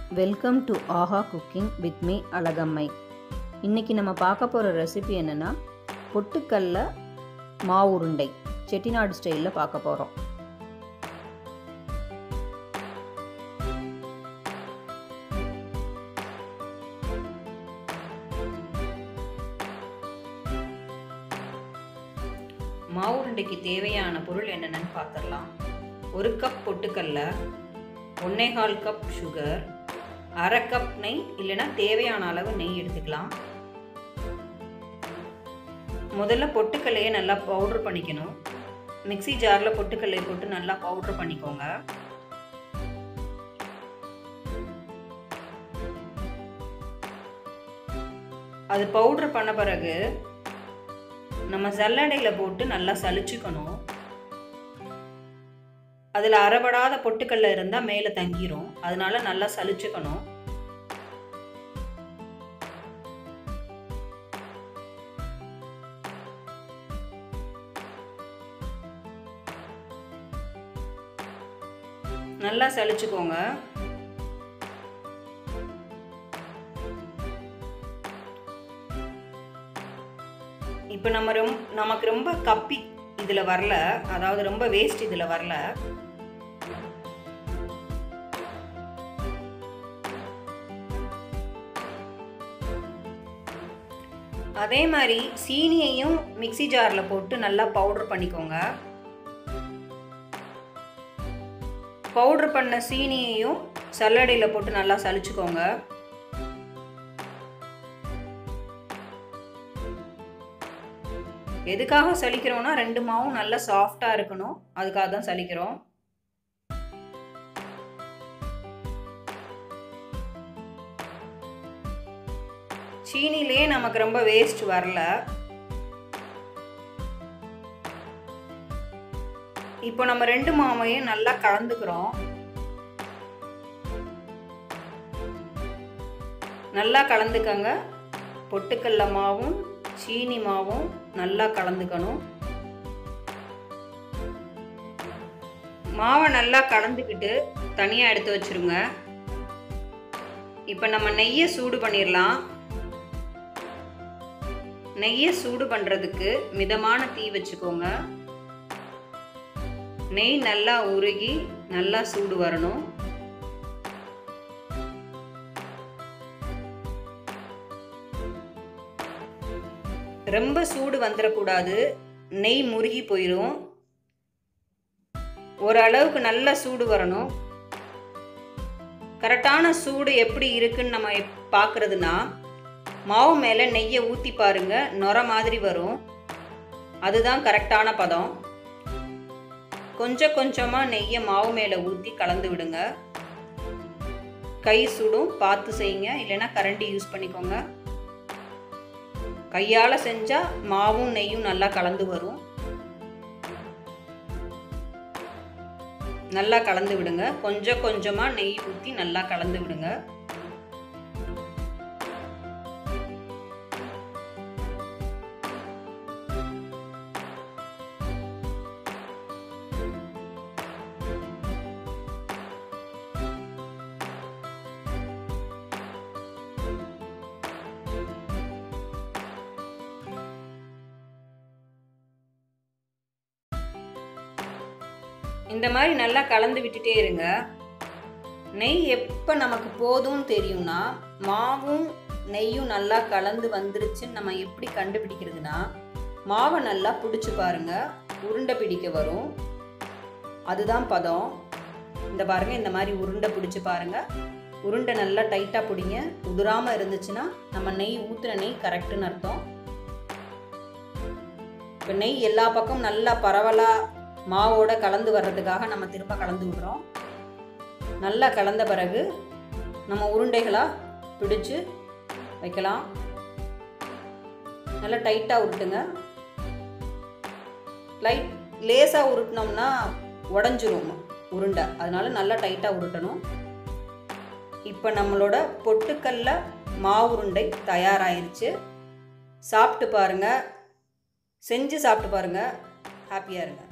welcome to Aaha cooking with me Azhagammai இன்னைக்கு நம்ம பார்க்க போகிற ரெசிபி என்னென்னா பொட்டுக்கல்ல மாவு உருண்டை செட்டிநாடு ஸ்டைலில் பார்க்க போகிறோம் மாவு உருண்டைக்கு தேவையான பொருள் என்னென்னு பார்த்துடலாம் ஒரு கப் பொட்டுக்கல்ல ஒன்னேகால் கப் சுகர் அரை கப் நெய் இல்லைன்னா தேவையான அளவு நெய் எடுத்துக்கலாம் முதல்ல பொட்டுக்கல்லையே நல்லா பவுட்ரு பண்ணிக்கணும் மிக்சி ஜாரில் பொட்டுக்கல்லையை போட்டு நல்லா பவுட்ரு பண்ணிக்கோங்க அது பவுட்ரு பண்ண பிறகு நம்ம சல்லடையில் போட்டு நல்லா சலிச்சுக்கணும் அதில் அறபடாத பொட்டுக்கல்ல இருந்தால் மேலே தங்கிரும் அதனால நல்லா சலிச்சுக்கணும் நல்லா சலிச்சுக்கோங்க இப்போ நம்ம ரொம்ப நமக்கு ரொம்ப கப்பி இதில் வரல அதாவது ரொம்ப வேஸ்ட் இதில் வரல அதே மாதிரி சீனியையும் மிக்சி ஜாரில் போட்டு நல்லா பவுடர் பண்ணிக்கோங்க பவுடர் பண்ண சீனியையும் சல்லடையில் போட்டு நல்லா சலிச்சுக்கோங்க எதுக்காக சலிக்கிறோம்னா ரெண்டு மாவும் நல்லா சாஃப்டாக இருக்கணும் அதுக்காக தான் சலிக்கிறோம் சீனிலே நமக்கு ரொம்ப வேஸ்ட் வரல இப்போ நம்ம ரெண்டு மாவையும் நல்லா கலந்துக்கிறோம் நல்லா கலந்துக்கங்க பொட்டுக்கல்ல மாவும் சீனி மாவும் நல்லா கலந்துக்கணும் மாவை நல்லா கலந்துக்கிட்டு தனியாக எடுத்து வச்சுருங்க இப்போ நம்ம நெய்யை சூடு பண்ணிடலாம் நெய்யை சூடு பண்ணுறதுக்கு மிதமான தீ வச்சுக்கோங்க நெய் நல்லா உருகி நல்லா சூடு வரணும் ரொம்ப சூடு வந்துடக்கூடாது நெய் முருகி போயிடும் ஓரளவுக்கு நல்ல சூடு வரணும் கரெக்டான சூடு எப்படி இருக்குன்னு நம்ம பார்க்குறதுனா மாவு மேலே நெய்யை ஊற்றி பாருங்க நொர மாதிரி வரும் அதுதான் கரெக்டான பதம் கொஞ்சம் கொஞ்சமாக நெய்யை மாவு மேலே ஊற்றி கலந்து விடுங்க கை சுடும் பார்த்து செய்யுங்க இல்லைன்னா கரண்டி யூஸ் பண்ணிக்கோங்க கையால் செஞ்சால் மாவும் நெய்யும் நல்லா கலந்து வரும் நல்லா கலந்து விடுங்க கொஞ்சம் கொஞ்சமாக நெய் ஊற்றி நல்லா கலந்து விடுங்க இந்த மாதிரி நல்லா கலந்து விட்டுட்டே இருங்க நெய் எப்போ நமக்கு போதும்னு தெரியும்னா மாவும் நெய்யும் நல்லா கலந்து வந்துருச்சுன்னு நம்ம எப்படி கண்டுபிடிக்கிறதுனா மாவை நல்லா பிடிச்சி பாருங்க உருண்டை பிடிக்க வரும் அதுதான் பதம் இந்த பாருங்க இந்த மாதிரி உருண்டை பிடிச்சி பாருங்க உருண்டை நல்லா டைட்டாக பிடிங்க உதிராமல் இருந்துச்சுன்னா நம்ம நெய் ஊற்றுன நெய் கரெக்டுன்னு அர்த்தம் இப்போ நெய் எல்லா பக்கமும் நல்லா பரவலாக மாவோட கலந்து வர்றதுக்காக நம்ம திரும்ப கலந்து விடுறோம் நல்லா கலந்த பிறகு நம்ம உருண்டைகளாக பிடிச்சு வைக்கலாம் நல்லா டைட்டாக உருட்டுங்க லைட் லேசாக உருட்டினோம்னா உடஞ்சிரும் உருண்டை அதனால நல்லா டைட்டாக உருட்டணும் இப்போ நம்மளோட பொட்டுக்கல்ல மாவு உருண்டை தயாராகிருச்சு சாப்பிட்டு பாருங்கள் செஞ்சு சாப்பிட்டு பாருங்கள் ஹாப்பியாக இருங்க